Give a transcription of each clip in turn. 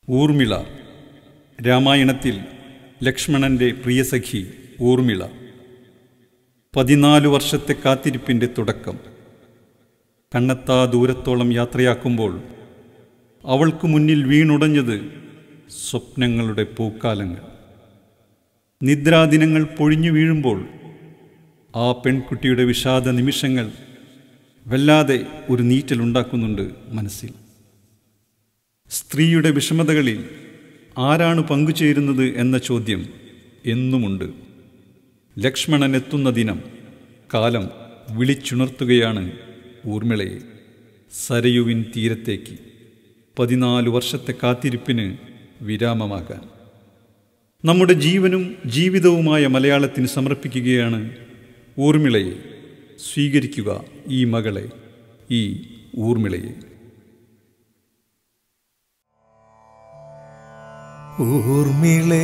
ഊർമിള രാമായണത്തിൽ ലക്ഷ്മണന്റെ പ്രിയസഖി ഊർമിള പതിനാലു വർഷത്തെ കാത്തിരിപ്പിൻ്റെ തുടക്കം കണ്ണെത്താ ദൂരത്തോളം യാത്രയാക്കുമ്പോൾ അവൾക്ക് മുന്നിൽ വീണുടഞ്ഞത് സ്വപ്നങ്ങളുടെ പൂക്കാലങ്ങൾ നിദ്രാദിനങ്ങൾ പൊഴിഞ്ഞു വീഴുമ്പോൾ ആ പെൺകുട്ടിയുടെ വിഷാദ നിമിഷങ്ങൾ വല്ലാതെ ഒരു നീറ്റലുണ്ടാക്കുന്നുണ്ട് മനസ്സിൽ സ്ത്രീയുടെ വിഷമതകളിൽ ആരാണ് പങ്കുചേരുന്നത് എന്ന ചോദ്യം എന്നുമുണ്ട് ലക്ഷ്മണൻ എത്തുന്ന ദിനം കാലം വിളിച്ചുണർത്തുകയാണ് ഊർമിളയെ സരയുവിൻ തീരത്തേക്ക് പതിനാല് വർഷത്തെ കാത്തിരിപ്പിന് വിരാമമാകാൻ നമ്മുടെ ജീവനും ജീവിതവുമായ മലയാളത്തിന് സമർപ്പിക്കുകയാണ് ഊർമിളയെ സ്വീകരിക്കുക ഈ മകളെ ഈ ഊർമിളയെ ഊർമിളേ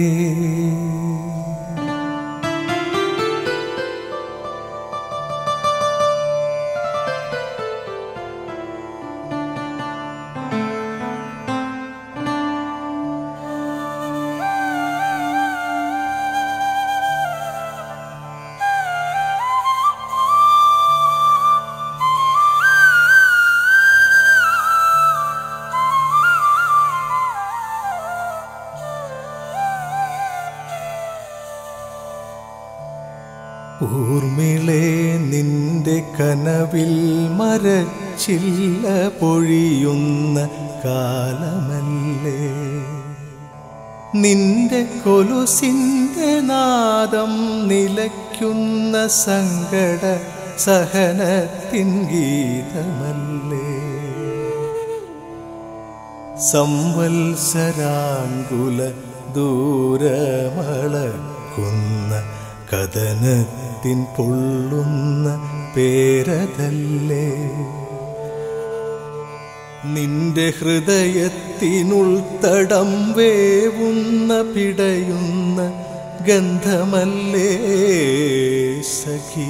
ഊർമിളേ നിന്റെ കനവിൽ മരച്ചില്ല പൊഴിയുന്ന കാലമല്ലേ നിന്റെ കൊലുസിന്റെ നാദം നിലയ്ക്കുന്ന സങ്കട സഹനത്തിൻ ഗീതമല്ലേ സംവത്സരാങ്കുല ദൂരമളക്കുന്ന കഥനത്തിൻ പൊള്ളുന്ന പേരതല്ലേ നിന്റെ ഹൃദയത്തിനുൾത്തടം വേവുന്ന പിടയുന്ന ഗന്ധമല്ലേ സഖീ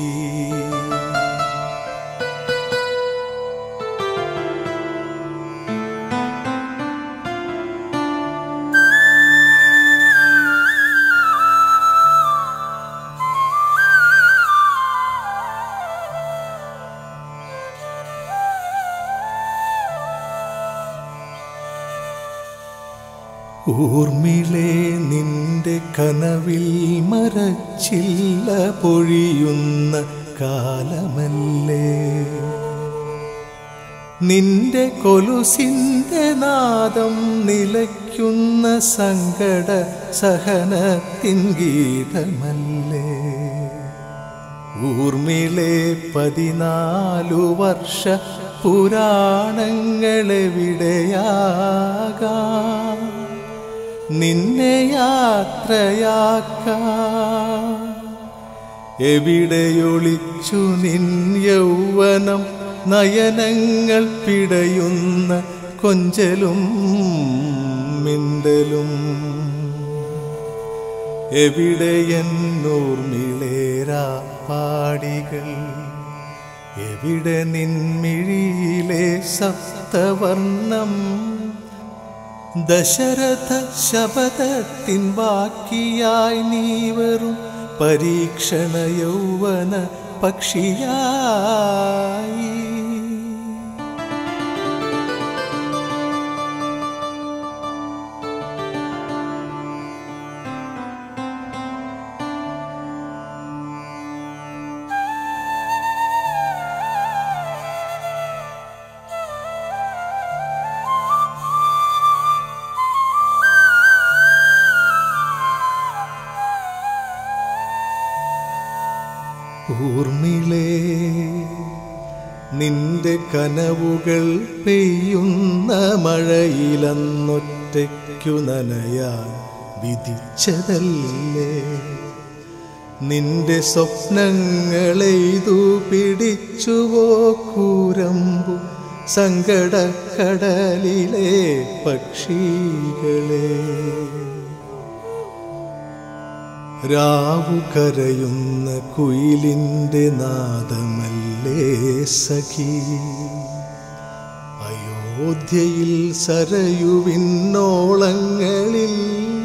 ഊർമിളേ നിന്റെ കനവിൽ മരച്ചില്ല പൊഴിയുന്ന കാലമല്ലേ നിന്റെ കൊലുസിന്റെ നാദം നിലയ്ക്കുന്ന സങ്കട സഹനത്തിൻ ഗീതമല്ലേ ഊർമിളെ പതിനാലു വർഷ പുരാണങ്ങളെവിടെയാകാം നിന്നെ യാത്രയാക്കാം എവിടെയൊളിച്ചു നിൻ യൗവനം നയനങ്ങൾ പിടയുന്ന കൊഞ്ചലും മിണ്ടലും എവിടെയെന്നോർമിളേരാ പാടികൾ എവിടെ നിൻമിഴിയിലെ സപ്തവർണം ദശരഥ ശബദത്തിൻ ബാക്കിയായി നീ വെറും പരീക്ഷണ യൗവന പക്ഷിയായി ഊർമിളേ നിന്റെ കനവുകൾ പെയ്യുന്ന മഴയിലന്നൊറ്റയ്ക്കു നനയാൻ വിധിച്ചതല്ലേ നിന്റെ സ്വപ്നങ്ങളെയ്തു പിടിച്ചുവോ കൂരമ്പു സങ്കടക്കടലിലെ പക്ഷികളെ രാവു കരയുന്ന കുയിലിൻ്റെ നാദമല്ലേ സഖി അയോ അയോധ്യയിൽ സരയുവിന്നോളങ്ങളിൽ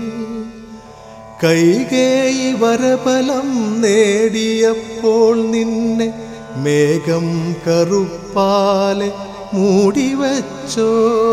കൈകേയി വരബലം നേടിയപ്പോൾ നിന്നെ മേഘം കറുപ്പാലെ മൂടിവച്ചോ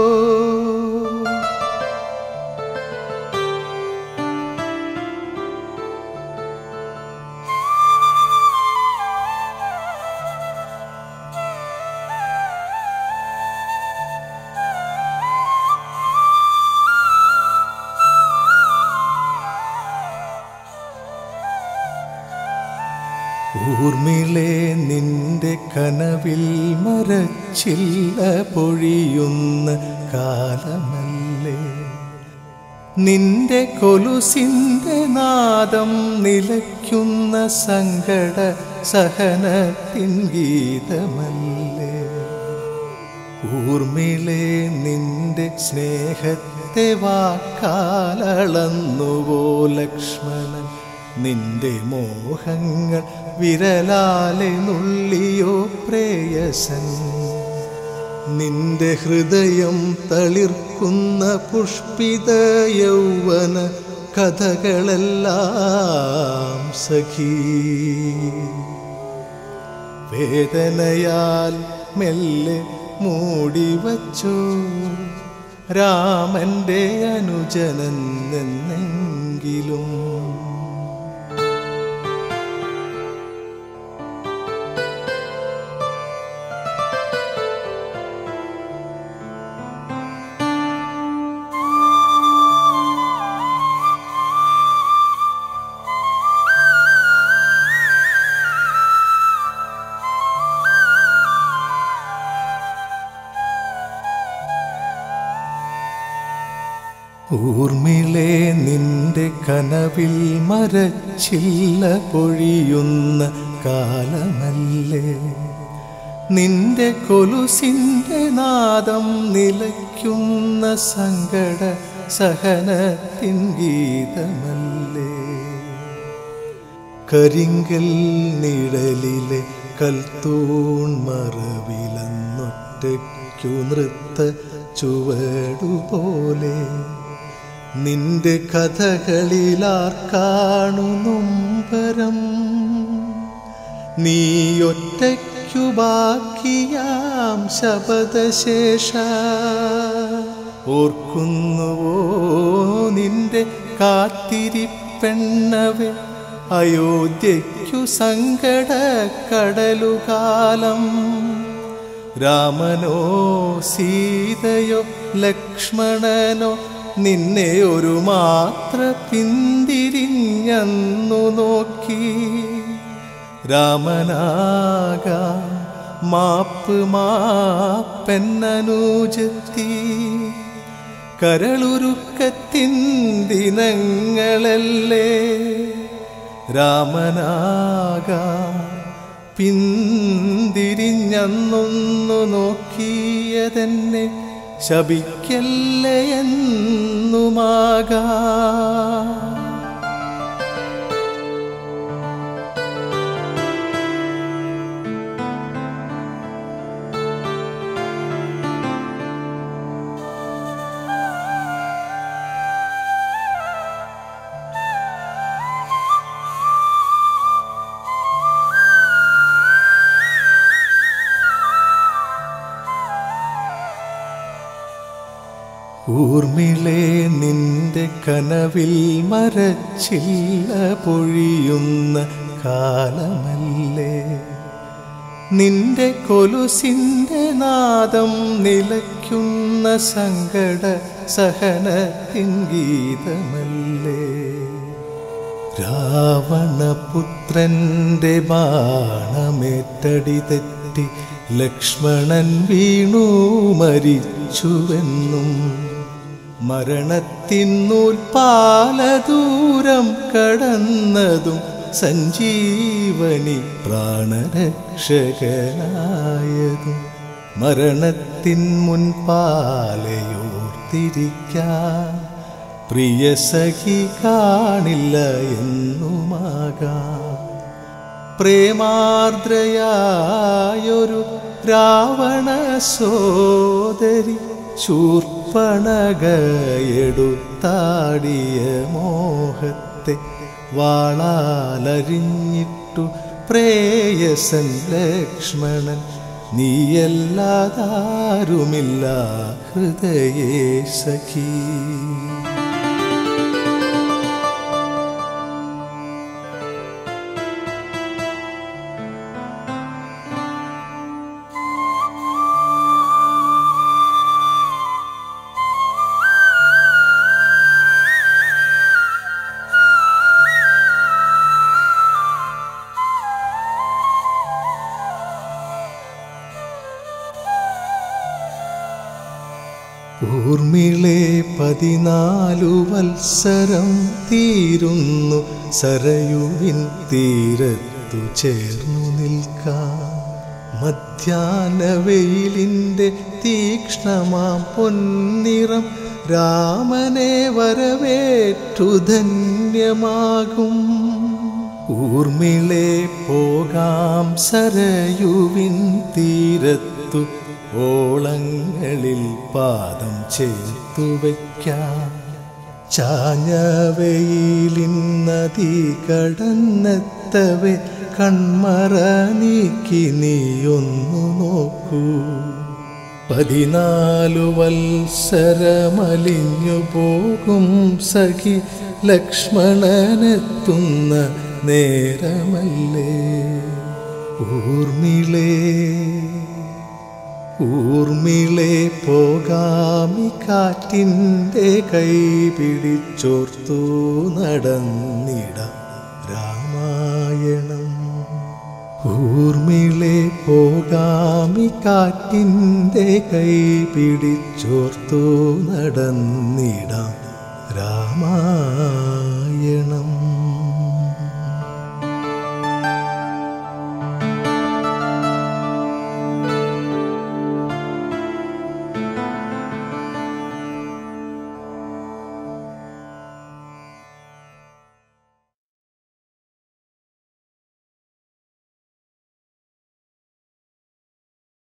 ഊർമിളെ നിന്റെ കനവിൽ മരച്ചില്ല പൊഴിയുന്ന കാലമല്ലേ നിന്റെ കൊലുസിന്റെ നാദം നിലയ്ക്കുന്ന സങ്കട സഹനത്തിൻ ഗീതമല്ലേ ഊർമിളെ നിന്റെ സ്നേഹത്തെ വാക്കാലളന്നുവോ ലക്ഷ്മണൻ നിന്റെ മോഹങ്ങൾ വിരലാലെ നുള്ളിയോ പ്രേയസൻ നിന്റെ ഹൃദയം തളിർക്കുന്ന പുഷ്പിത യൗവന കഥകളെല്ലാം സഖീ വേദനയാൽ മെല്ലെ മൂടിവച്ചു രാമന്റെ അനുജനെന്നെങ്കിലും ഊർമിളെ നിന്റെ കനവിൽ മരച്ചില്ല പൊഴിയുന്ന കാലമല്ലേ നിന്റെ കൊലുസിന്റെ നാദം നിലയ്ക്കുന്ന സങ്കട സഹനത്തിൻ ഗീതമല്ലേ കരിങ്കൽ നിഴലിലെ കൽത്തൂൺ മറവിലന്നൊറ്റയ്ക്കു നൃത്ത ചുവടുപോലെ നിന്റെ കഥകളിലാർക്കാണു നൊമ്പരം നീയൊറ്റയ്ക്കു ബാക്കിയാം ശബദശേഷ ഓർക്കുന്നുവോ നിന്റെ കാത്തിരിപ്പെണ്ണവേ അയോധ്യയ്ക്കു സങ്കട കടലുകാലം രാമനോ സീതയോ ലക്ഷ്മണനോ നിന്നെ ഒരു മാത്ര പിന്തിരിഞ്ഞന്നു നോക്കി രാമനാക മാപ്പ് മാപ്പെന്നനൂജത്തി കരളുരുക്കത്തിൻ ദിനങ്ങളല്ലേ രാമനാക പിന്തിരിഞ്ഞന്നൊന്നു നോക്കിയതെന്നെ ശപിക്കല്ലേ എന്നുമാകാ ഊർമിളെ നിന്റെ കനവിൽ മരച്ചില്ല പൊഴിയുന്ന കാലമല്ലേ നിന്റെ കൊലുസിന്റെ നാദം നിലയ്ക്കുന്ന സങ്കട സഹനത്തിൻ ഗീതമല്ലേ രാവണപുത്രന്റെ ബാണമേറ്റടി തെറ്റി ലക്ഷ്മണൻ വീണു മരിച്ചുവെന്നും മരണത്തിന്നൂൽ പാലദൂരം കടന്നതും സഞ്ജീവനി പ്രാണരക്ഷകനായതും മരണത്തിൻ മുൻപാലയോർത്തിരിക്കാൻ പ്രിയ സഖി കാണില്ല എന്നുമാകാം പ്രേമാർദ്രയായൊരു രാവണ സോദരി ശൂർപ്പണകയെടുത്താടിയ മോഹത്തെ വാളാലരിഞ്ഞിട്ടു പ്രേയസൻ ലക്ഷ്മണൻ നീയല്ലാതാരുമില്ല ഹൃദയേ സഖീ ഊർമിളെ പതിനാലു വത്സരം തീരുന്നു സരയുവിൻ തീരത്തു ചേർന്നു നിൽക്കാം മധ്യാന വെയിലിൻ്റെ തീക്ഷ്ണമാം പൊന്നിറം രാമനെ വരവേറ്റു ധന്യമാകും ഊർമിളെ പോകാം സരയുവിൻ തീരത്തു ഓളങ്ങളിൽ പാദം ചേർത്തു വയ്ക്കാം ചാഞ്ഞവയിലിൻ നദി കടന്നെത്തവെ കൺമറ നീക്കി നീയൊന്നു നോക്കൂ പതിനാലു വത്സരമലിഞ്ഞു പോകും സഖി ലക്ഷ്മണനെത്തുന്ന നേരമല്ലേ ഊർമിളേ ഊർമിളെ പോകാമി കാറ്റിൻ്റെ കൈ പിടിച്ചോർത്തു നടന്നിട രാമായണം ഊർമിളെ പോകാമി കാറ്റിൻ്റെ കൈ പിടിച്ചോർത്തു നടന്നിടാം രാമായണം